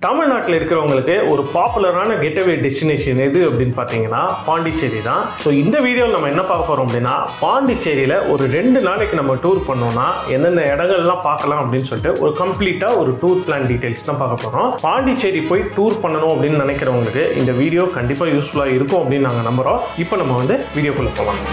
தமிழ்நாட்டில் இருக்கிறவங்களுக்கு ஒரு பாப்புலரான கெட்டவே டெஸ்டினேஷன் எது அப்படின்னு பார்த்தீங்கன்னா பாண்டிச்சேரி தான் ஸோ இந்த வீடியோவில் நம்ம என்ன பார்க்க போகிறோம் அப்படின்னா பாண்டிச்சேரியில் ஒரு ரெண்டு நாளைக்கு நம்ம டூர் பண்ணோம்னா எந்தெந்த இடங்கள்லாம் பார்க்கலாம் அப்படின்னு சொல்லிட்டு ஒரு கம்ப்ளீட்டாக ஒரு டூர் பிளான் டீடைல்ஸ் தான் பார்க்க போகிறோம் பாண்டிச்சேரி போய் டூர் பண்ணணும் அப்படின்னு நினைக்கிறவங்களுக்கு இந்த வீடியோ கண்டிப்பாக யூஸ்ஃபுல்லாக இருக்கும் அப்படின்னு நாங்கள் நம்புகிறோம் இப்போ நம்ம வந்து வீடியோக்குள்ளே போகலாம்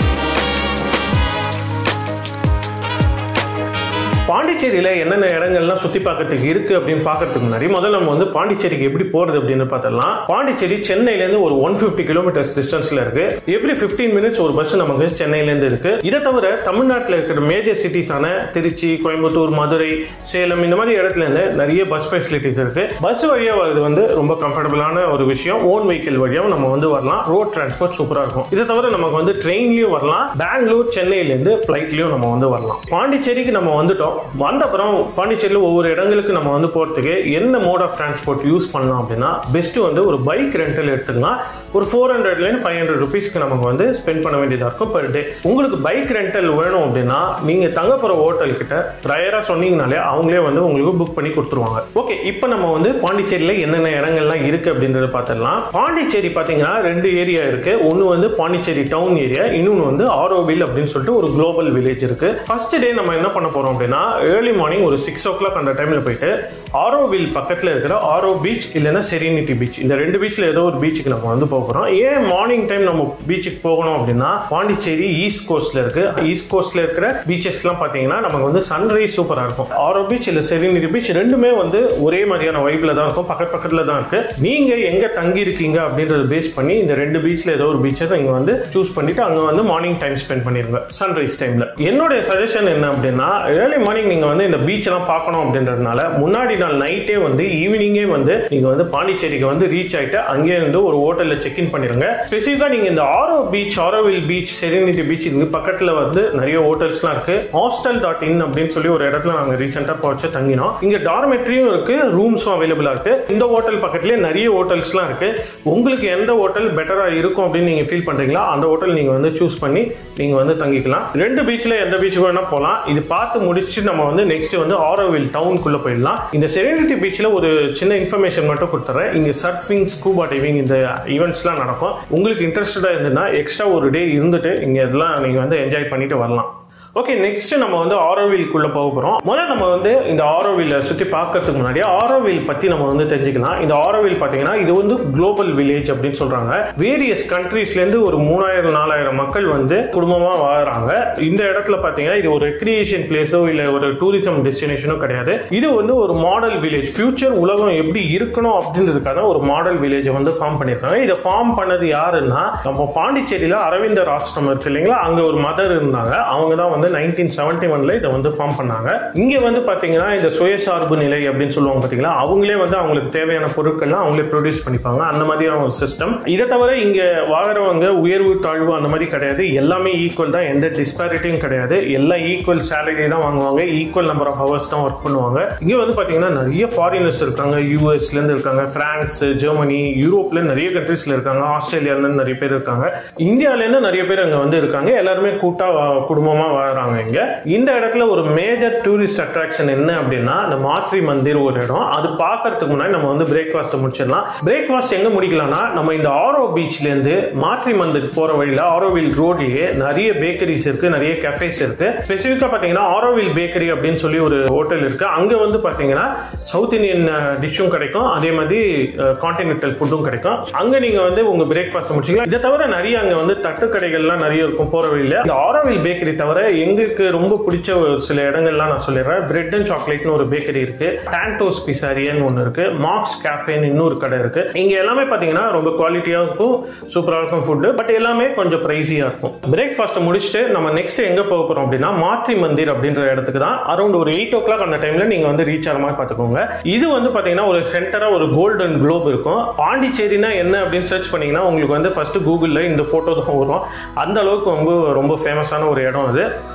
பாண்டிச்சேரியில் என்னென்ன இடங்கள்லாம் சுற்றி பார்க்கறதுக்கு இருக்கு அப்படின்னு பார்க்கறதுக்கு முன்னாடி முதல்ல நம்ம வந்து பாண்டிச்சேரிக்கு எப்படி போறது அப்படின்னு பார்த்தலாம் பாண்டிச்சேரி சென்னையிலேருந்து ஒரு ஒன் ஃபிஃப்டி கிலோமீட்டர்ஸ் டிஸ்டன்ஸ்ல இருக்கு எவ்ரி ஃபிஃப்டீன் மினிட்ஸ் ஒரு பஸ் நமக்கு சென்னையிலேருந்து இருக்கு இதை தவிர தமிழ்நாட்டில் இருக்கிற மேஜர் சிட்டிஸான திருச்சி கோயம்புத்தூர் மதுரை சேலம் இந்த மாதிரி இடத்துல இருந்து நிறைய பஸ் ஃபெசிலிட்டிஸ் இருக்கு பஸ் வழியா வருது வந்து ரொம்ப கம்ஃபர்டபுளான ஒரு விஷயம் ஓன் வெஹிக்கிள் வழியாவும் நம்ம வந்து வரலாம் ரோட் டிரான்ஸ்போர்ட் சூப்பரா இருக்கும் இதை தவிர நமக்கு வந்து ட்ரெயின்லயும் வரலாம் பெங்களூர் சென்னையிலேருந்து ஃபிளைட்லயும் நம்ம வந்து வரலாம் பாண்டிச்சேரிக்கு நம்ம வந்துட்டோம் வந்த அப்புறம் பாண்டிச்சேரியில் ஒவ்வொரு இடங்களுக்கு நம்ம வந்து போகிறதுக்கு என்ன மோட் ஆஃப் டிரான்ஸ்போர்ட் யூஸ் பண்ணலாம் அப்படின்னா பெஸ்ட் வந்து ஒரு பைக் ரெண்டல் எடுத்துக்கலாம் ஒரு ஃபோர் ஹண்ட்ரட்லேருந்து ஃபைவ் ஹண்ட்ரட் ருபீஸ்க்கு நமக்கு வந்து ஸ்பெண்ட் பண்ண வேண்டியதாக இருக்கும் பெர் டே உங்களுக்கு பைக் ரெண்டல் வேணும் அப்படின்னா நீங்கள் தங்க போகிற ஹோட்டல் கிட்ட ப்ரையராக சொன்னீங்கனாலே அவங்களே வந்து உங்களுக்கு புக் பண்ணி கொடுத்துருவாங்க ஓகே இப்போ நம்ம வந்து பாண்டிச்சேரியில் என்னென்ன இடங்கள்லாம் இருக்குது அப்படின்றத பார்த்துடலாம் பாண்டிச்சேரி பார்த்தீங்கன்னா ரெண்டு ஏரியா இருக்கு ஒன்று வந்து பாண்டிச்சேரி டவுன் ஏரியா இன்னொன்று வந்து ஆரோவில் அப்படின்னு சொல்லிட்டு ஒரு குளோபல் வில்லேஜ் இருக்கு ஃபர்ஸ்ட் டே நம்ம என்ன பண்ண போறோம் அப்படின்னா ஏர்லி மார்னிங் ஒரு சிக்ஸ் ஓ கிளாக் அந்த டைம்ல போயிட்டு ஆரோவில் பக்கத்தில் இருக்கிற ஆரோ பீச் இல்லைன்னா செரினிட்டி பீச் இந்த ரெண்டு பீச்ல ஏதோ ஒரு பீச்சுக்கு நம்ம வந்து போகிறோம் ஏன் மார்னிங் டைம் நம்ம பீச்சுக்கு போகணும் அப்படின்னா பாண்டிச்சேரி ஈஸ்ட் கோஸ்ட்ல இருக்கு ஈஸ்ட் கோஸ்ட்ல இருக்கிற பீச்சஸ்லாம் பார்த்தீங்கன்னா நமக்கு வந்து சன்ரைஸ் சூப்பராக இருக்கும் ஆரோ பீச் இல்லை செரினிட்டி பீச் ரெண்டுமே வந்து ஒரே மாதிரியான வைப்ல தான் இருக்கும் பக்கத்து பக்கத்துல தான் இருக்கு நீங்க எங்க தங்கி இருக்கீங்க அப்படின்றத பேஸ் பண்ணி இந்த ரெண்டு பீச்ல ஏதோ ஒரு பீச்சை நீங்க வந்து சூஸ் பண்ணிட்டு அங்க வந்து மார்னிங் டைம் ஸ்பெண்ட் பண்ணிருங்க சன்ரைஸ் டைம்ல என்னுடைய சஜஷன் என்ன அப்படின்னா ஏர்லி மார்னிங் நீங்க வந்து இந்த பீச் எல்லாம் பார்க்கணும் அப்படின்றதுனால முன்னாடி நாள் நைட்டே வந்து ஈவினிங்கே வந்து நீங்க வந்து பாண்டிச்சேரிக்கு வந்து ரீச் ஆயிட்டு அங்கே இருந்து ஒரு ஹோட்டல்ல செக் இன் பண்ணிருங்க ஸ்பெசிஃபிக்கா நீங்க இந்த Auro Beach Auroville Beach Serenity Beach இதுக்கு பக்கத்துல வந்து நிறைய ஹோட்டல்ஸ்லாம் இருக்கு ஹாஸ்டல் டாட் இன் அப்படின்னு சொல்லி ஒரு இடத்துல நாங்க ரீசெண்டா போச்சு தங்கினோம் இங்க டார்மெட்ரியும் இருக்கு ரூம்ஸும் அவைலபிளா இருக்கு இந்த ஹோட்டல் பக்கத்துலயே நிறைய ஹோட்டல்ஸ்லாம் இருக்கு உங்களுக்கு எந்த ஹோட்டல் பெட்டரா இருக்கும் அப்படின்னு நீங்க ஃபீல் பண்றீங்களா அந்த ஹோட்டல் நீங்க வந்து சூஸ் பண்ணி நீங்க வந்து தங்கிக்கலாம் ரெண்டு பீச்ல எந்த பீச்சுக்கு வேணா போகலாம் இது பார்த்து முடிச்சு நம்ம வந்து நெக்ஸ்ட் வந்து ஆரோவில் டவுனுக்குள்ள போயிடலாம் இந்த செரினிட்டி பீச்ல ஒரு சின்ன இன்ஃபர்மேஷன் மட்டும் கொடுத்துறேன் இங்க சர்ஃபிங் ஸ்கூபா டைவிங் இந்த ஈவெண்ட்ஸ்லாம் நடக்கும் உங்களுக்கு இன்ட்ரெஸ்டடா இருந்ததுன்னா எக்ஸ்ட்ரா ஒரு டே இருந்துட்டு இங்க இதெல்லாம் நீங்க வந்து என்ஜாய் பண்ணிட்டு வரலாம் ஓகே நெக்ஸ்ட் நம்ம வந்து ஆரோவில்குள்ள போக போறோம் முதல்ல நம்ம வந்து இந்த ஆரோவில் சுத்தி பார்க்கறதுக்கு முன்னாடி ஆரோவில் பத்தி நம்ம வந்து தெரிஞ்சுக்கலாம் இந்த ஆரோவில் பாத்தீங்கன்னா இது வந்து குளோபல் வில்லேஜ் அப்படின்னு சொல்றாங்க வேரியஸ் கண்ட்ரீஸ்ல இருந்து ஒரு மூணாயிரம் நாலாயிரம் மக்கள் வந்து குடும்பமா வாழ்றாங்க இந்த இடத்துல பாத்தீங்கன்னா இது ஒரு ரெக்ரியேஷன் பிளேஸோ இல்ல ஒரு டூரிசம் டெஸ்டினேஷனோ கிடையாது இது வந்து ஒரு மாடல் வில்லேஜ் ஃபியூச்சர் உலகம் எப்படி இருக்கணும் அப்படின்றதுக்காக ஒரு மாடல் வில்லேஜை வந்து ஃபார்ம் பண்ணிருக்காங்க இதை ஃபார்ம் பண்ணது யாருன்னா நம்ம பாண்டிச்சேரியில அரவிந்தர் ஆசிரமம் இருக்கு இல்லைங்களா அங்க ஒரு மதர் இருந்தாங்க அவங்க தான் வந்து நைன்டீன் செவன்டி ஒன்ல இதை வந்து ஃபார்ம் பண்ணாங்க இங்க வந்து பாத்தீங்கன்னா இந்த சுயசார்பு நிலை அப்படின்னு சொல்லுவாங்க பாத்தீங்களா அவங்களே வந்து அவங்களுக்கு தேவையான பொருட்கள்லாம் அவங்களே ப்ரொடியூஸ் பண்ணிப்பாங்க அந்த மாதிரியான ஒரு சிஸ்டம் இதை தவிர இங்க வாங்குறவங்க உயர்வு தாழ்வு அந்த மாதிரி கிடையாது எல்லாமே ஈக்குவல் தான் எந்த டிஸ்பாரிட்டியும் கிடையாது எல்லாம் ஈக்குவல் சேலரி தான் வாங்குவாங்க ஈக்குவல் நம்பர் ஆஃப் ஹவர்ஸ் தான் ஒர்க் பண்ணுவாங்க இங்க வந்து பாத்தீங்கன்னா நிறைய ஃபாரினர்ஸ் இருக்காங்க யூஎஸ்ல இருந்து இருக்காங்க பிரான்ஸ் ஜெர்மனி யூரோப்ல நிறைய கண்ட்ரீஸ்ல இருக்காங்க ஆஸ்திரேலியால இருந்து நிறைய பேர் இருக்காங்க இந்தியால இருந்து நிறைய பேர் அங்க வந்து இருக்காங்க எல்லாருமே கூட்டா குடும்பமா வாழ்றாங்க இங்க இந்த இடத்துல ஒரு மேஜர் டூரிஸ்ட் அட்ராக்ஷன் என்ன அப்படின்னா இந்த மாத்ரி மந்திர் ஒரு இடம் அது பார்க்கறதுக்கு முன்னாடி நம்ம வந்து பிரேக்ஃபாஸ்ட் முடிச்சிடலாம் பிரேக்ஃபாஸ்ட் எங்க முடிக்கலாம்னா நம்ம இந்த ஆரோ பீச்ல இருந்து மாத்ரி மந்திர் போற வழியில ஆரோவில் ரோட்லயே நிறைய பேக்கரிஸ் இருக்கு நிறைய கஃபேஸ் இருக்கு ஸ்பெசிபிக்கா பாத்தீங்கன்னா ஆரோவில் பேக்கரி அப்படின்னு சொல்லி ஒரு ஹோட்டல் இருக்கு அங்க வந்து பாத்தீங்கன்னா சவுத் இந்தியன் டிஷ்ஷும் கிடைக்கும் அதே மாதிரி கான்டினென்டல் ஃபுட்டும் கிடைக்கும் அங்க நீங்க வந்து உங்க பிரேக்ஃபாஸ்ட் முடிச்சிக்கலாம் இதை தவிர நிறைய அங்க வந்து தட்டுக்கடைகள்லாம் நிறைய இருக்கும் போற வழியில இந்த ஆரோவில் பேக்கரி தவிர எங்களுக்கு ரொம்ப பிடிச்ச ஒரு சில இடங்கள்லாம் நான் சொல்லிடுறேன் பிரெட் அண்ட் சாக்லேட்னு ஒரு பேக்கரி இருக்கு டான்டோஸ் பிசாரியன் ஒன்று இருக்கு மார்க்ஸ் கேஃபேன்னு இன்னொரு கடை இருக்கு இங்க எல்லாமே பாத்தீங்கன்னா ரொம்ப குவாலிட்டியா இருக்கும் சூப்பரா இருக்கும் ஃபுட்டு பட் எல்லாமே கொஞ்சம் பிரைஸியா இருக்கும் பிரேக்ஃபாஸ்ட் முடிச்சுட்டு நம்ம நெக்ஸ்ட் எங்க போக போறோம் அப்படின்னா மாத்ரி மந்திர் அப்படின்ற இடத்துக்கு தான் அரௌண்ட் ஒரு எயிட் ஓ கிளாக் அந்த டைம்ல நீங்க வந்து ரீச் ஆகிற மாதிரி பாத்துக்கோங்க இது வந்து பாத்தீங்கன்னா ஒரு சென்டரா ஒரு கோல்டன் குளோப் இருக்கும் பாண்டிச்சேரினா என்ன அப்படின்னு சர்ச் பண்ணீங்கன்னா உங்களுக்கு வந்து ஃபர்ஸ்ட் கூகுள்ல இந்த போட்டோ தான் வரும் அந்த அளவுக்கு ரொம்ப ரொம்ப ஃபேமஸான ஒரு இடம் அது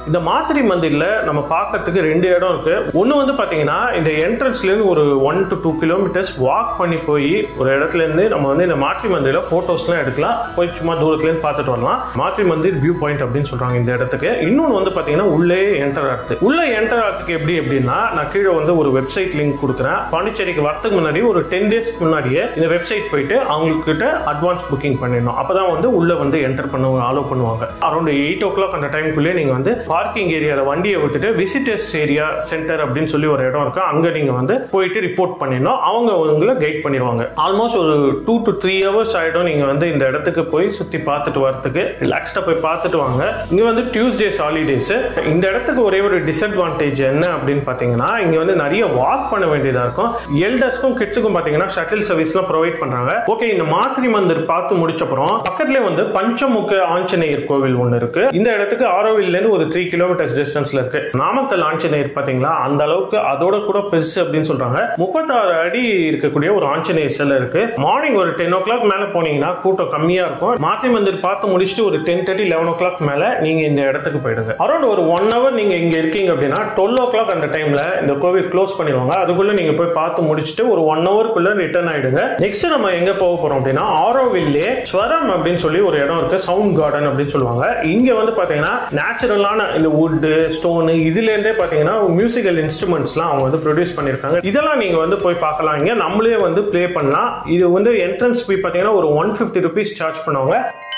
இந்த மாத்திரை மந்திரில நம்ம பார்க்கறதுக்கு ரெண்டு இடம் இருக்கு ஒன்னு வந்து பாத்தீங்கன்னா இந்த என்ட்ரன்ஸ்ல இருந்து ஒரு one to two kilometres walk பண்ணி போய் ஒரு இடத்துல இருந்து நம்ம வந்து இந்த மாற்றி மந்திரில போட்டோஸ் எல்லாம் எடுக்கலாம் போய் சும்மா தூரத்துல இருந்து பார்த்துட்டு வரலாம் மாற்றி மந்திர் வியூ பாயிண்ட் அப்படின்னு சொல்றாங்க இந்த இடத்துக்கு இன்னொன்னு வந்து பாத்தீங்கன்னா உள்ளே என்டர் ஆகுது உள்ள என்டர் ஆகிறதுக்கு எப்படி எப்படின்னா நான் கீழே வந்து ஒரு வெப்சைட் லிங்க் கொடுக்குறேன் பாண்டிச்சேரிக்கு வரதுக்கு முன்னாடி ஒரு டென் டேஸ் முன்னாடியே இந்த வெப்சைட் போயிட்டு அவங்க கிட்ட அட்வான்ஸ் புக்கிங் பண்ணிடணும் அப்பதான் வந்து உள்ள வந்து என்டர் பண்ணுவாங்க அலோவ் பண்ணுவாங்க அரௌண்ட் எயிட் ஓ கிளாக் அந்த டைம்குள்ளே நீங்க வந்து பார்க்கிங் ஏரியால வண்டியை விட்டுட்டு விசிட்டர்ஸ் ஏரியா சென்டர் அப்படின்னு சொல்லி ஒரு இடம் இருக்கு அங்க நீங்க வந்து போயிட்டு ரிப்போர்ட் பண்ணிடணும் அவங்க உங்களை கைட் பண்ணிடுவாங்க ஆல்மோஸ்ட் ஒரு டூ டு த்ரீ ஹவர்ஸ் ஆயிடும் நீங்க வந்து இந்த இடத்துக்கு போய் சுத்தி பார்த்துட்டு வரதுக்கு ரிலாக்ஸ்டா போய் பார்த்துட்டு வாங்க இங்க வந்து டியூஸ்டேஸ் ஹாலிடேஸ் இந்த இடத்துக்கு ஒரே ஒரு டிஸ்அட்வான்டேஜ் என்ன அப்படின்னு பாத்தீங்கன்னா இங்க வந்து நிறைய வாக் பண்ண வேண்டியதா இருக்கும் எல்டர்ஸ்க்கும் கிட்ஸுக்கும் பாத்தீங்கன்னா ஷட்டில் சர்வீஸ்லாம் ப்ரொவைட் பண்றாங்க ஓகே இந்த மாத்திரி மந்திர் பார்த்து முடிச்சப்புறம் பக்கத்துல வந்து பஞ்சமுக ஆஞ்சநேயர் கோவில் ஒன்று இருக்கு இந்த இடத்துக்கு ஆரோவில்ல இருந்து ஒரு த்ரீ கிலோமீட்டர்ஸ் டிஸ்டன்ஸ்ல இருக்கு நாமக்கல் ஆஞ்சநேயர் பாத்தீங்களா அந்த அளவுக்கு அதோட கூட பெருசு அப்படின்னு சொல்றாங்க முப்பத்தாறு அடி இருக்கக்கூடிய ஒரு ஆஞ்சநேயர் சிலை இருக்கு மார்னிங் ஒரு டென் ஓ கிளாக் மேல போனீங்கன்னா கூட்டம் கம்மியா இருக்கும் மாத்தி மந்திர் பார்த்து முடிச்சுட்டு ஒரு ten thirty eleven o'clock மேல நீங்க இந்த இடத்துக்கு போயிடுங்க அரௌண்ட் ஒரு ஒன் ஹவர் நீங்க இங்க இருக்கீங்க அப்படின்னா டுவெல் ஓ கிளாக் அந்த டைம்ல இந்த கோவில் க்ளோஸ் பண்ணிடுவாங்க அதுக்குள்ள நீங்க போய் பார்த்து முடிச்சுட்டு ஒரு ஒன் ஹவருக்குள்ள ரிட்டர்ன் ஆயிடுங்க நெக்ஸ்ட் நம்ம எங்க போக போறோம் அப்படின்னா ஆரோவில்லே ஸ்வரம் அப்படின்னு சொல்லி ஒரு இடம் இருக்கு சவுண்ட் கார்டன் அப்படின்னு சொல்லுவாங்க இங்க வந்து பாத்தீங்கன்னா நேச்சுரலான இந்த வுட் ஸ்டோன் இதுல இருந்தே பாத்தீங்கன்னா மியூசிக்கல் இன்ஸ்ட்ருமெண்ட்ஸ்லாம் அவங்க வந்து ப்ரொடியூஸ் பண்ணிருக்காங்க இதெல்லாம் நீங்க வந்து போய் பார்க்கலாம் இங்க நம்மளே வந்து ப்ளே பண்ணலாம் இது வந்து என்ட்ரன்ஸ் ஃபீ பாத்தீங்கன்னா ஒரு ஒன் ஃபிஃப்டி ருபீஸ் சார்ஜ் பண்ணுவாங்க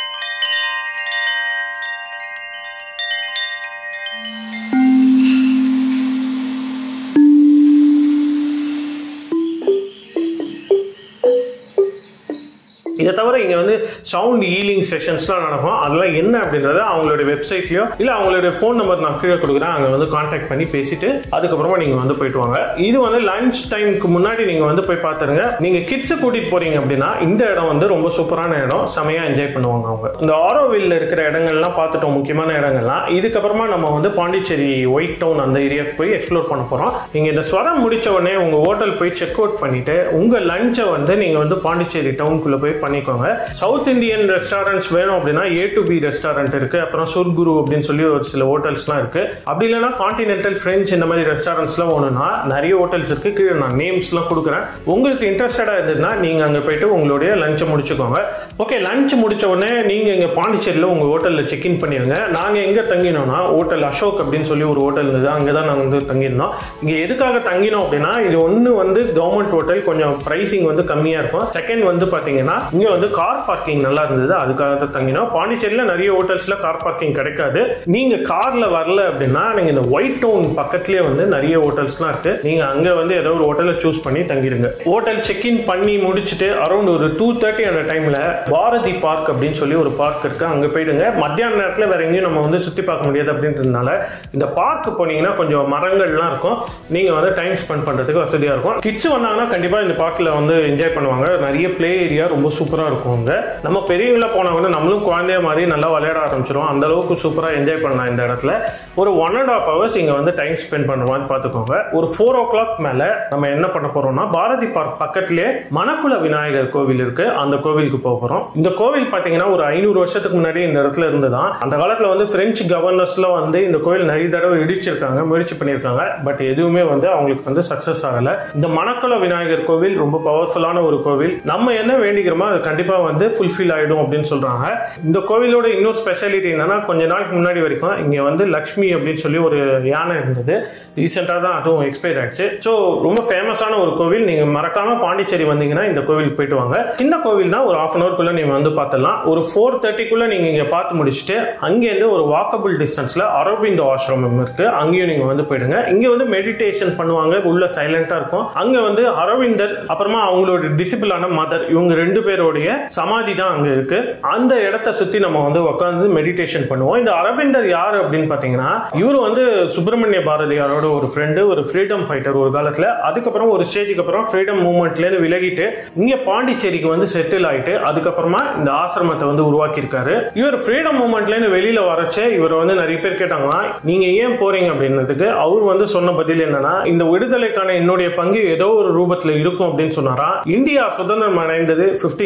இதை தவிர இங்க வந்து சவுண்ட் ஹீலிங் செஷன்ஸ்லாம் நடக்கும் அதெல்லாம் என்ன அப்படின்றத அவங்களுடைய வெப்சைட்லயோ இல்ல அவங்களுடைய ஃபோன் நம்பர் நான் கீழே கொடுக்குறேன் அங்க வந்து கான்டாக்ட் பண்ணி பேசிட்டு அதுக்கப்புறமா நீங்க வந்து போயிட்டு வாங்க இது வந்து லஞ்ச் டைமுக்கு முன்னாடி நீங்க வந்து போய் பார்த்துருங்க நீங்க கிட்ஸை கூட்டிட்டு போறீங்க அப்படின்னா இந்த இடம் வந்து ரொம்ப சூப்பரான இடம் செமையா என்ஜாய் பண்ணுவாங்க அவங்க இந்த ஆரோவில்ல இருக்கிற இடங்கள்லாம் பார்த்துட்டோம் முக்கியமான இடங்கள்லாம் இதுக்கப்புறமா நம்ம வந்து பாண்டிச்சேரி ஒயிட் டவுன் அந்த ஏரியாவுக்கு போய் எக்ஸ்ப்ளோர் பண்ண போறோம் நீங்க இந்த ஸ்வரம் முடிச்ச உடனே உங்க ஹோட்டல் போய் செக் அவுட் பண்ணிட்டு உங்க லஞ்சை வந்து நீங்க வந்து பாண்டிச்சேரி டவுனுக்குள்ள போய் பண்ணிக்கோங்க சவுத் இந்தியன் ரெஸ்டாரண்ட்ஸ் வேணும் அப்படின்னா ஏ டு பி ரெஸ்டாரண்ட் இருக்கு அப்புறம் சுர்குரு அப்படின்னு சொல்லி ஒரு சில ஹோட்டல்ஸ்லாம் இருக்கு அப்படி இல்லைன்னா கான்டினென்டல் ஃப்ரெஞ்ச் இந்த மாதிரி ரெஸ்டாரண்ட்ஸ்லாம் வேணும்னா நிறைய ஹோட்டல்ஸ் இருக்கு கீழே நான் நேம்ஸ்லாம் கொடுக்குறேன் உங்களுக்கு இன்ட்ரெஸ்டடா இருந்ததுன்னா நீங்க அங்க போயிட்டு உங்களுடைய லஞ்சை முடிச்சுக்கோங்க ஓகே லஞ்ச் முடிச்ச உடனே நீங்க இங்க பாண்டிச்சேரியில் உங்க ஹோட்டல்ல செக் இன் பண்ணிருங்க நாங்க எங்க தங்கினோம்னா ஹோட்டல் அசோக் அப்படின்னு சொல்லி ஒரு ஹோட்டல் இருந்தது அங்கதான் நாங்க வந்து தங்கியிருந்தோம் இங்க எதுக்காக தங்கினோம் அப்படின்னா இது ஒண்ணு வந்து கவர்மெண்ட் ஹோட்டல் கொஞ்சம் பிரைசிங் வந்து கம்மியா இருக்கும் செகண்ட் வந்து பாத்தீங்கன்னா இங்க வந்து கார் பார்க்கிங் நல்லா இருந்தது அதுக்காக தான் தங்கினோம் பாண்டிச்சேரியில நிறைய ஹோட்டல்ஸ்ல கார் பார்க்கிங் கிடைக்காது நீங்க கார்ல வரல அப்படின்னா நீங்க இந்த ஒயிட் டவுன் பக்கத்துலயே வந்து நிறைய ஹோட்டல்ஸ்லாம் இருக்கு நீங்க அங்க வந்து ஏதோ ஒரு ஹோட்டலை சூஸ் பண்ணி தங்கிடுங்க ஹோட்டல் செக் இன் பண்ணி முடிச்சுட்டு அரௌண்ட் ஒரு டூ தேர்ட்டி அந்த டைம்ல பாரதி பார்க் அப்படின்னு சொல்லி ஒரு பார்க் இருக்கு அங்க போயிடுங்க மத்தியான நேரத்துல வேற எங்கேயும் நம்ம வந்து சுத்தி பார்க்க முடியாது அப்படின்றதுனால இந்த பார்க் போனீங்கன்னா கொஞ்சம் மரங்கள்லாம் இருக்கும் நீங்க வந்து டைம் ஸ்பெண்ட் பண்றதுக்கு வசதியா இருக்கும் கிட்ஸ் வந்தாங்கன்னா கண்டிப்பா இந்த பார்க்ல வந்து என்ஜாய் பண்ணுவாங்க நிறைய பிளே ஏரியா ரொம்ப சூப்பரா இருக்கும் அங்க நம்ம பெரியவங்கள போனவங்க நம்மளும் குழந்தைய மாதிரி நல்லா விளையாட ஆரம்பிச்சிடும் அந்த அளவுக்கு சூப்பரா என்ஜாய் பண்ணலாம் இந்த இடத்துல ஒரு ஒன் அண்ட் ஆஃப் ஹவர்ஸ் இங்க வந்து டைம் ஸ்பெண்ட் பண்ற மாதிரி பாத்துக்கோங்க ஒரு ஃபோர் ஓ கிளாக் மேல நம்ம என்ன பண்ண போறோம்னா பாரதி பார்க் பக்கத்திலே மணக்குள விநாயகர் கோவில் இருக்கு அந்த கோவிலுக்கு போக போறோம் இந்த கோவில் பாத்தீங்கன்னா ஒரு ஐநூறு வருஷத்துக்கு முன்னாடி இந்த இடத்துல இருந்துதான் அந்த காலத்துல வந்து பிரெஞ்சு கவர்னர்ஸ்ல வந்து இந்த கோவில் நிறைய தடவை இடிச்சிருக்காங்க முயற்சி பண்ணியிருக்காங்க பட் எதுவுமே வந்து அவங்களுக்கு வந்து சக்சஸ் ஆகல இந்த மணக்குள விநாயகர் கோவில் ரொம்ப பவர்ஃபுல்லான ஒரு கோவில் நம்ம என்ன வேண்டிக்கிறோமோ அது கண்டிப்பா வந்து ஃபுல்ஃபில் ஆயிடும் அப்படின்னு சொல்றாங்க இந்த கோவிலோட இன்னொரு ஸ்பெஷாலிட்டி என்னன்னா கொஞ்ச நாளுக்கு முன்னாடி வரைக்கும் இங்க வந்து லக்ஷ்மி அப்படின்னு சொல்லி ஒரு யானை இருந்தது ரீசெண்டா தான் அதுவும் எக்ஸ்பைர் ஆயிடுச்சு ஸோ ரொம்ப ஃபேமஸான ஒரு கோவில் நீங்க மறக்காம பாண்டிச்சேரி வந்தீங்கன்னா இந்த கோவிலுக்கு போயிட்டு வாங்க சின்ன கோவில் தான் ஒரு ஹாஃப் அன் அவர்க்குள்ள நீங்க வந்து பார்த்துடலாம் ஒரு ஃபோர் தேர்ட்டிக்குள்ள நீங்க இங்க பார்த்து முடிச்சுட்டு அங்கேருந்து ஒரு வாக்கபிள் டிஸ்டன்ஸ்ல அரவிந்த் ஆசிரமம் இருக்கு அங்கேயும் நீங்க வந்து போயிடுங்க இங்க வந்து மெடிடேஷன் பண்ணுவாங்க உள்ள சைலண்டா இருக்கும் அங்க வந்து அரவிந்தர் அப்புறமா அவங்களோட டிசிபிளான மதர் இவங்க ரெண்டு பேருடைய சமாதி தான் அங்க இருக்கு அந்த இடத்த சுத்தி நம்ம வந்து உட்காந்து மெடிடேஷன் பண்ணுவோம் இந்த அரவிந்தர் யார் அப்படின்னு பாத்தீங்கன்னா இவர் வந்து சுப்பிரமணிய பாரதியாரோட ஒரு ஃப்ரெண்டு ஒரு ஃப்ரீடம் ஃபைட்டர் ஒரு காலத்துல அதுக்கப்புறம் ஒரு ஸ்டேஜுக்கு அப்புறம் ஃப்ரீடம் மூவ்மெண்ட்ல இருந்து விலகிட்டு இங்க பாண்டிச்சேரிக்கு வந்து செட்டில் ஆயிட்டு அதுக்கப்புறமா இந்த ஆசிரமத்தை வந்து உருவாக்கி இருக்காரு இவர் ஃப்ரீடம் மூவ்மெண்ட்ல இருந்து வெளியில வரச்சே இவர் வந்து நிறைய பேர் கேட்டாங்களா நீங்க ஏன் போறீங்க அப்படின்றதுக்கு அவர் வந்து சொன்ன பதில் என்னன்னா இந்த விடுதலைக்கான என்னுடைய பங்கு ஏதோ ஒரு ரூபத்துல இருக்கும் அப்படின்னு சொன்னாரா இந்தியா சுதந்திரம் அடைந்தது 15th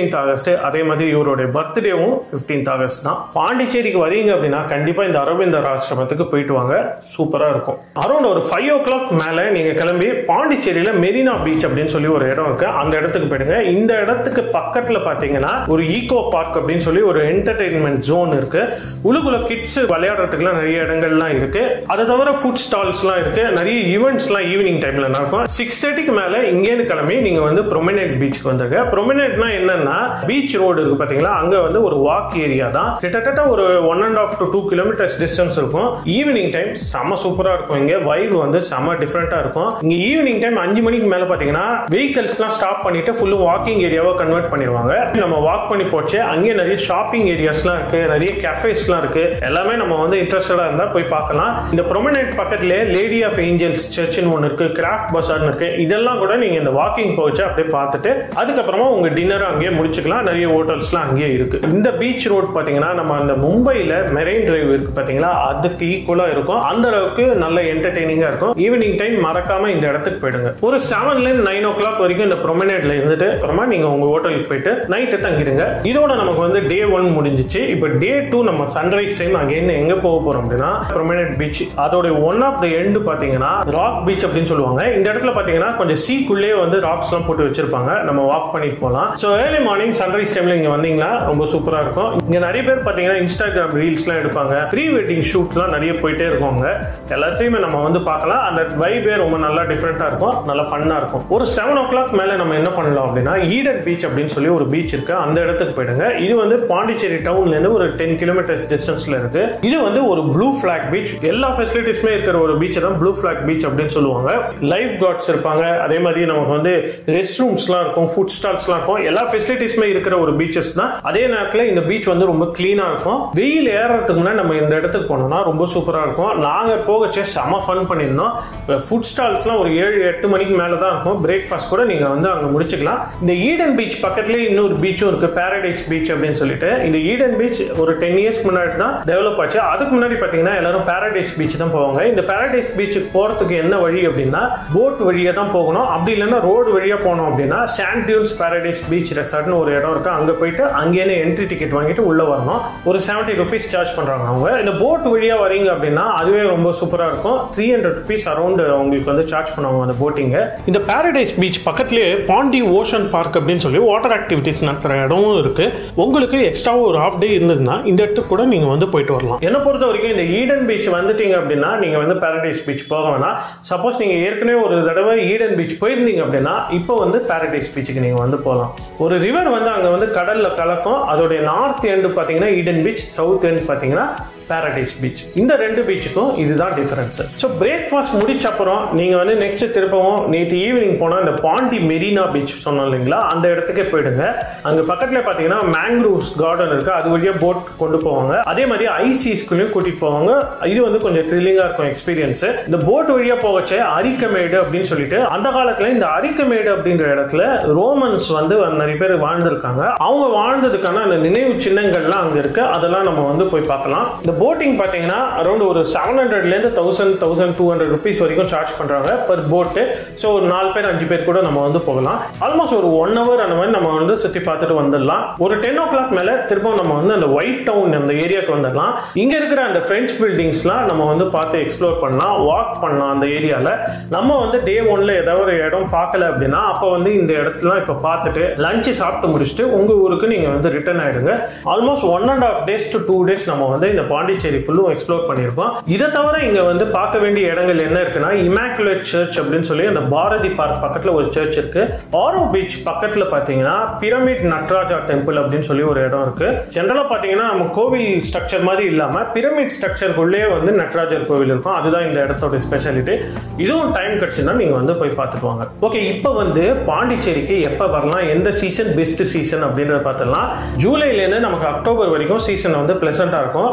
ஃபிஃப்டீன்த் ஆகஸ்ட் அதே மாதிரி இவருடைய பர்த்டேவும் ஃபிஃப்டீன்த் ஆகஸ்ட் தான் பாண்டிச்சேரிக்கு வரீங்க அப்படின்னா கண்டிப்பா இந்த அரவிந்தர் ஆசிரமத்துக்கு போயிட்டு வாங்க சூப்பரா இருக்கும் அரௌண்ட் ஒரு ஃபைவ் ஓ கிளாக் மேல நீங்க கிளம்பி பாண்டிச்சேரியில மெரினா பீச் அப்படின்னு சொல்லி ஒரு இடம் இருக்கு அந்த இடத்துக்கு போயிடுங்க இந்த இடத்துக்கு பக்கத்துல பாத்தீங்கன்னா ஒரு ஈகோ பார்க் அப்படின்னு சொல்லி ஒரு என்டர்டைன்மெண்ட் ஜோன் இருக்கு உள்ளுக்குள்ள கிட்ஸ் விளையாடுறதுக்குலாம் நிறைய இடங்கள்லாம் இருக்கு அதை தவிர ஃபுட் ஸ்டால்ஸ்லாம் இருக்கு நிறைய ஈவெண்ட்ஸ்லாம் ஈவினிங் டைம்ல நடக்கும் சிக்ஸ் தேர்ட்டிக்கு மேல இங்கேருந்து கிளம்பி நீங்க வந்து ப்ரொமினேட் பீச்சுக்கு வந்துருங்க ப்ரொமினேட்னா என்னன்னா பீச் ரோடு இருக்கு பாத்தீங்களா அங்க வந்து ஒரு வாக் ஏரியா தான் கிட்டத்தட்ட ஒரு one and half to two kilometres distance இருக்கும் ஈவினிங் டைம் செம சூப்பரா இருக்கும் இங்க வைப் வந்து செம டிஃப்ரெண்டா இருக்கும் இங்க ஈவினிங் டைம் அஞ்சு மணிக்கு மேல பாத்தீங்கன்னா வெஹிக்கல்ஸ்லாம் ஸ்டாப் பண்ணிட்டு ஃபுல்லும் வாக்கிங் ஏரியாவா கன்வெர்ட் பண்ணிடுவாங்க நம்ம வாக் பண்ணி போச்சு அங்கேயே நிறைய ஷாப்பிங் ஏரியாஸ்லாம் இருக்கு நிறைய கேஃபேஸ்லாம் இருக்கு எல்லாமே நம்ம வந்து இன்ட்ரெஸ்டடா இருந்தா போய் பார்க்கலாம் இந்த ப்ரொமினேட் பக்கத்துலேயே லேடி ஆஃப் ஏஞ்சல்ஸ் சர்ச்னு ஒன்று இருக்கு கிராஃப்ட் பசார்னு இருக்கு இதெல்லாம் கூட நீங்க இந்த வாக்கிங் போச்சு அப்படியே பார்த்துட்டு அதுக்கப்புறமா உங்க டின்னர் அங்கேயே முடிச்சுக்கலாம் நிறைய ஹோட்டல்ஸ்லாம் அங்கேயே இருக்கு இந்த பீச் ரோட் பாத்தீங்கன்னா நம்ம அந்த மும்பைல மெரைன் டிரைவ் இருக்கு பாத்தீங்களா அதுக்கு ஈக்குவலா இருக்கும் அந்த அளவுக்கு நல்ல என்டர்டைனிங்கா இருக்கும் ஈவினிங் டைம் மறக்காம இந்த இடத்துக்கு போயிடுங்க ஒரு செவன்ல இருந்து நைன் ஓ கிளாக் வரைக்கும் இந்த ப்ரொமினேட்ல இருந்துட்டு அப்புறமா நீங்க உங்க ஹோட்டலுக்கு போயிட்டு நைட்டு தங்கிடுங்க இதோட நமக்கு வந்து டே ஒன் முடிஞ்சிச்சு இப்போ டே டூ நம்ம சன்ரைஸ் டைம் அங்கேருந்து எங்க போக போறோம் அப்படின்னா ப்ரொமினேட் பீச் அதோட ஒன் ஆஃப் த எண்டு பாத்தீங்கன்னா ராக் பீச் அப்படின்னு சொல்லுவாங்க இந்த இடத்துல பாத்தீங்கன்னா கொஞ்சம் சீக்குள்ளே வந்து ராக்ஸ் எல்லாம் போட்டு வச்சிருப்பாங்க நம்ம வாக் பண்ணிட்டு போகலாம் ஸோ ஏர்லி மார்னிங் சன்ரைஸ் டைம்ல இங்க வந்தீங்கன்னா ரொம்ப சூப்பரா இருக்கும் இங்க நிறைய பேர் பாத்தீங்கன்னா இன்ஸ்டாகிராம் ரீல்ஸ் எல்லாம் எடுப்பாங்க ப்ரீ வெட்டிங் ஷூட்லாம் நிறைய போயிட்டே இருக்குவாங்க எல்லாத்தையுமே நம்ம வந்து பார்க்கலாம் அந்த வைபே ரொம்ப நல்லா டிஃப்ரெண்டா இருக்கும் நல்லா ஃபன்னா இருக்கும் ஒரு செவன் ஓ கிளாக் மேல நம்ம என்ன பண்ணலாம் அப்படின்னா ஈடன் பீச் அப்படின்னு சொல்லி ஒரு பீச் இருக்கு அந்த இடத்துக்கு போயிடுங்க இது வந்து பாண்டிச்சேரி டவுன்ல இருந்து ஒரு டென் கிலோமீட்டர்ஸ் டிஸ்டன்ஸ்ல இருக்கு இது வந்து ஒரு ப்ளூ ஃபிளாக் பீச் எல்லா ஃபெசிலிட்டிஸ்மே இருக்கிற ஒரு பீச் தான் ப்ளூ ஃபிளாக் பீச் அப்படின்னு சொல்லுவாங்க லைஃப் கார்ட்ஸ் இருப்பாங்க அதே மாதிரி நமக்கு வந்து ரெஸ்ட் ரூம்ஸ்லாம் இருக்கும் ஃபுட் ஸ்டால்ஸ்லாம் இருக்கும் எல்லா ஃபெசிலிட்டிஸ்மே இருக்கிற ஒரு பீச்சஸ் தான் அதே நேரத்தில் இந்த பீச் வந்து ரொம்ப கிளீனா இருக்கும் வெயில் ஏறதுக்கு முன்னாடி நம்ம இந்த இடத்துக்கு போனோம்னா ரொம்ப சூப்பரா இருக்கும் நாங்க போகச்சே செம ஃபன் பண்ணியிருந்தோம் ஃபுட் ஸ்டால்ஸ்லாம் ஒரு ஏழு எட்டு மணிக்கு மேல தான் இருக்கும் பிரேக்ஃபாஸ்ட் கூட நீங்க வந்து அங்க முடிச்சுக்கலாம் இந்த ஈடன் பீச் பக்கத்துலேயே இன்னொரு பீச்சும் இருக்கு பாரடைஸ் பீச் அப்படின்னு சொல்லிட்டு இந்த ஈடன் பீச் ஒரு டென் இயர்ஸ் முன்னாடி தான் டெவலப் ஆச்சு அதுக்கு முன்னாடி பாத்தீங்கன்னா எல்லாரும் பாரடைஸ் பீச் தான் போவாங்க இந்த பாரடைஸ் பீச்சுக்கு போறதுக்கு என்ன வழி அப்படின்னா போட் வழியா தான் போகணும் அப்படி இல்லைன்னா ரோடு வழியா போனோம் அப்படின்னா சாண்ட் டியூன்ஸ் பாரடைஸ் பீச் ரெசார்ட்னு ஒரு இடம் இருக்கு அங்க போயிட்டு அங்கேயே என்ட்ரி டிக்கெட் வாங்கிட்டு உள்ள வரணும் ஒரு செவன்டி ருபீஸ் சார்ஜ் பண்றாங்க அவங்க இந்த போட் வழியா வரீங்க அப்படின்னா அதுவே ரொம்ப சூப்பரா இருக்கும் த்ரீ ஹண்ட்ரட் ருபீஸ் அரௌண்ட் உங்களுக்கு வந்து சார்ஜ் பண்ணுவாங்க அந்த போட்டிங்க இந்த பாரடைஸ் பீச் பக்கத்துலேயே பாண்டி ஓஷன் பார்க் அப்படின்னு சொல்லி வாட்டர் ஆக்டிவிட்டிஸ் நடத்துற இடமும் இருக்கு உங்களுக்கு எக்ஸ்ட்ராவா ஒரு ஹாஃப் டே இருந்ததுன்னா இந்த இடத்துக்கு கூட நீங்க வந்து போயிட்டு வரலாம் என்ன பொறுத்த வரைக்கும் இந்த ஈடன் பீச் வந்துட்டீங்க அப்படின்னா நீங்க வந்து பாரடைஸ் பீச் போக வேணாம் சப்போஸ் நீங்க ஏற்கனவே ஒரு தடவை ஈடன் பீச் போயிருந்தீங்க அப்படின்னா இப்போ வந்து பாரடைஸ் பீச்சுக்கு நீங்க வந்து போகலாம் ஒரு ரிவர் வந்து அங்க வந்து கடல்ல கலக்கும் அதோடைய நார்த் எண்டு பாத்தீங்கன்னா ஈடன் பீச் சவுத் எண்ட் பாத்தீங்கன்னா பாரடைஸ் பீச் இந்த ரெண்டு பீச்சுக்கும் இதுதான் டிஃபரன்ஸ் ஸோ பிரேக்ஃபாஸ்ட் முடிச்ச அப்புறம் நீங்க வந்து நெக்ஸ்ட் திருப்பவும் நேற்று ஈவினிங் போனா இந்த பாண்டி மெரினா பீச் சொன்னோம் இல்லைங்களா அந்த இடத்துக்கே போயிடுங்க அங்க பக்கத்துல பாத்தீங்கன்னா மேங்க்ரூவ்ஸ் கார்டன் இருக்கு அது வழியா போட் கொண்டு போவாங்க அதே மாதிரி ஐசிஸ்குள்ளயும் கூட்டிட்டு போவாங்க இது வந்து கொஞ்சம் த்ரில்லிங்கா இருக்கும் எக்ஸ்பீரியன்ஸ் இந்த போட் வழியா போகச்சே அரிக்கமேடு அப்படின்னு சொல்லிட்டு அந்த காலத்துல இந்த அரிக்கமேடு அப்படின்ற இடத்துல ரோமன்ஸ் வந்து நிறைய பேர் வாழ்ந்திருக்காங்க அவங்க வாழ்ந்ததுக்கான அந்த நினைவு சின்னங்கள்லாம் அங்க இருக்கு அதெல்லாம் நம்ம வந்து போய் பார்க்கலாம் இந்த போட்டிங் பார்த்தீங்கன்னா அரௌண்ட் ஒரு செவன் ஹண்ட்ரட்லேருந்து thousand thousand two hundred rupees வரைக்கும் சார்ஜ் பண்ணுறாங்க பர் போட்டு ஸோ ஒரு நாலு பேர் அஞ்சு பேர் கூட நம்ம வந்து போகலாம் ஆல்மோஸ்ட் ஒரு ஒன் ஹவர் அந்த மாதிரி நம்ம வந்து சுற்றி பார்த்துட்டு வந்துடலாம் ஒரு டென் ஓ கிளாக் மேலே திரும்ப நம்ம வந்து அந்த ஒயிட் டவுன் அந்த ஏரியாவுக்கு வந்துடலாம் இங்கே இருக்கிற அந்த ஃப்ரெஞ்ச் பில்டிங்ஸ்லாம் நம்ம வந்து பார்த்து எக்ஸ்ப்ளோர் பண்ணலாம் வாக் பண்ணலாம் அந்த ஏரியாவில் நம்ம வந்து டே ஒன்ல ஏதாவது ஒரு இடம் பார்க்கல அப்படின்னா அப்போ வந்து இந்த இடத்துலாம் இப்போ பார்த்துட்டு லஞ்சு சாப்பிட்டு முடிச்சுட்டு உங்கள் ஊருக்கு நீங்கள் வந்து ரிட்டர்ன் ஆயிடுங்க almost one and half days to two days நம்ம வந்து இந்த பாண்டிச்சேரி ஃபுல்லும் எக்ஸ்ப்ளோர் பண்ணியிருப்போம் இதை தவிர இங்க வந்து பார்க்க வேண்டிய இடங்கள் என்ன இருக்குன்னா இமாக்குலேட் சர்ச் அப்படின்னு சொல்லி அந்த பாரதி பார்க் பக்கத்துல ஒரு சர்ச் இருக்கு ஆரோ பீச் பக்கத்துல பாத்தீங்கன்னா பிரமிட் நட்ராஜா டெம்பிள் அப்படின்னு சொல்லி ஒரு இடம் இருக்கு ஜென்ரலா பாத்தீங்கன்னா நம்ம கோவில் ஸ்ட்ரக்சர் மாதிரி இல்லாம பிரமிட் ஸ்ட்ரக்சருக்குள்ளே வந்து நட்ராஜர் கோவில் இருக்கும் அதுதான் இந்த இடத்தோட ஸ்பெஷாலிட்டி இதுவும் டைம் கிடைச்சுன்னா நீங்க வந்து போய் பார்த்துட்டு வாங்க ஓகே இப்போ வந்து பாண்டிச்சேரிக்கு எப்ப வரலாம் எந்த சீசன் பெஸ்ட் சீசன் அப்படின்றத பார்த்துடலாம் ஜூலைல இருந்து நமக்கு அக்டோபர் வரைக்கும் சீசன் வந்து பிளசண்டா இருக்கும்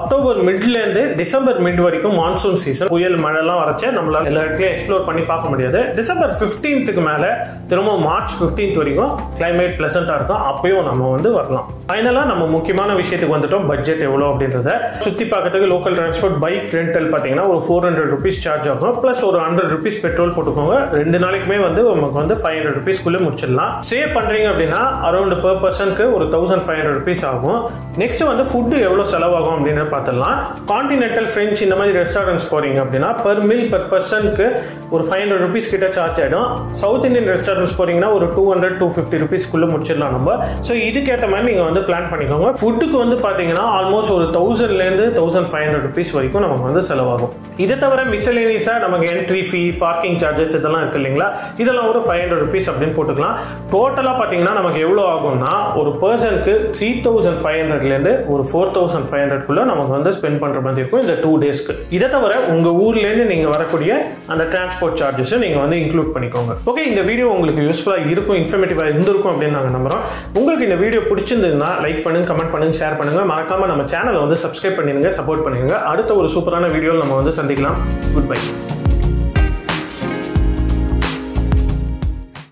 அக்டோபர் மிட்ல இருந்து டிசம்பர் மிட் வரைக்கும் மான்சூன் சீசன் புயல் மழைலாம் வரச்சே நம்மளால எல்லா இடத்துலயும் எக்ஸ்ப்ளோர் பண்ணி பார்க்க முடியாது டிசம்பர் 15th மேல திரும்ப மார்ச் 15th வரைக்கும் கிளைமேட் பிளசண்டா இருக்கும் அப்பயும் நம்ம வந்து வரலாம் ஃபைனலா நம்ம முக்கியமான விஷயத்துக்கு வந்துட்டோம் பட்ஜெட் எவ்வளவு அப்படின்றத சுத்தி பார்க்கறதுக்கு லோக்கல் டிரான்ஸ்போர்ட் பைக் ரெண்டல் பாத்தீங்கன்னா ஒரு ஃபோர் ஹண்ட்ரட் ருபீஸ் சார்ஜ் ஆகும் பிளஸ் ஒரு ஹண்ட்ரட் ருபீஸ் பெட்ரோல் போட்டுக்கோங்க ரெண்டு நாளைக்குமே வந்து நமக்கு வந்து ஃபைவ் ஹண்ட்ரட் ருபீஸ்க்குள்ள முடிச்சிடலாம் ஸ்டே பண்றீங்க அப்படின்னா அரௌண்ட் பெர் பர்சனுக்கு ஒரு தௌசண்ட் ஃபைவ் ஹண்ட்ரட் ருபீஸ் ஆகும் நெக்ஸ்ட் வந்து ஃபுட்டு எவ்வளவு செலவாகும் அப்படின்னு பார்த்துடலாம் கான்டினென்டல் ஃப்ரெஞ்ச் இந்த மாதிரி ரெஸ்டாரண்ட்ஸ் போறீங்க அப்படின்னா பெர் மில் பெர் பர்சனுக்கு ஒரு ஃபைவ் ஹண்ட்ரட் ருபீஸ் கிட்ட சார்ஜ் ஆயிடும் சவுத் இந்தியன் ரெஸ்டாரண்ட்ஸ் போறீங்கன்னா ஒரு டூ ஹண்ட்ரட் டூ ஃபிஃப்டி ருபீஸ்க்குள்ள முடிச்சிடலாம் நம்ம ஸோ இதுக்கேற்ற மாதிரி நீங்க வந்து பிளான் பண்ணிக்கோங்க ஃபுட்டுக்கு வந்து பாத்தீங்கன்னா ஆல்மோஸ்ட் ஒரு தௌசண்ட்ல இருந்து தௌசண்ட் ஃபைவ் ஹண்ட்ரட் ருபீஸ் வரைக்கும் நமக்கு வந்து செலவாகும் இதை தவிர மிஸ்லேனியஸா நமக்கு என்ட்ரி ஃபீ பார்க்கிங் சார்ஜஸ் இதெல்லாம் இருக்கு இல்லைங்களா இதெல்லாம் ஒரு ஃபைவ் ஹண்ட்ரட் ருபீஸ் அப்படின்னு போட்டுக்கலாம் டோட்டலா பாத்தீங்கன்னா நமக்கு எவ்வளவு ஆகும்னா ஒரு பர்சனுக்கு த்ரீ தௌசண்ட் ஃபைவ் ஹண்ட்ரட்ல இருந்து ஒரு ஃபோர் தௌசண்ட் ஃபைவ் ஹண்ட்ரட்குள்ள நமக்கு வந்து ஸ்பெண்ட் பண்ற மாதிரி இருக்கும் இந்த டூ டேஸ்க்கு இதை தவிர உங்க ஊர்ல இருந்து நீங்க வரக்கூடிய அந்த டிரான்ஸ்போர்ட் சார்ஜஸ் நீங்க வந்து இன்க்ளூட் பண்ணிக்கோங்க ஓகே இந்த வீடியோ உங்களுக்கு யூஸ்ஃபுல்லா இருக்கும் இன்ஃபர்மேட்டிவா இருந்திருக்கும் அப்படின்னு நாங்க நம்புறோம் உங்களுக்கு இந்த வீடியோ பிடிச்சிருந்ததுன்னா லைக் பண்ணுங்க கமெண்ட் பண்ணுங்க ஷேர் பண்ணுங்க மறக்காம நம்ம சேனலை வந்து சப்ஸ்கிரைப் பண்ணிடுங்க சப்போர்ட் பண்ணுங்க அடுத்த ஒரு சூப்பரான வீடியோவில் நம்ம வந்து சந்திக்கலாம் குட் பை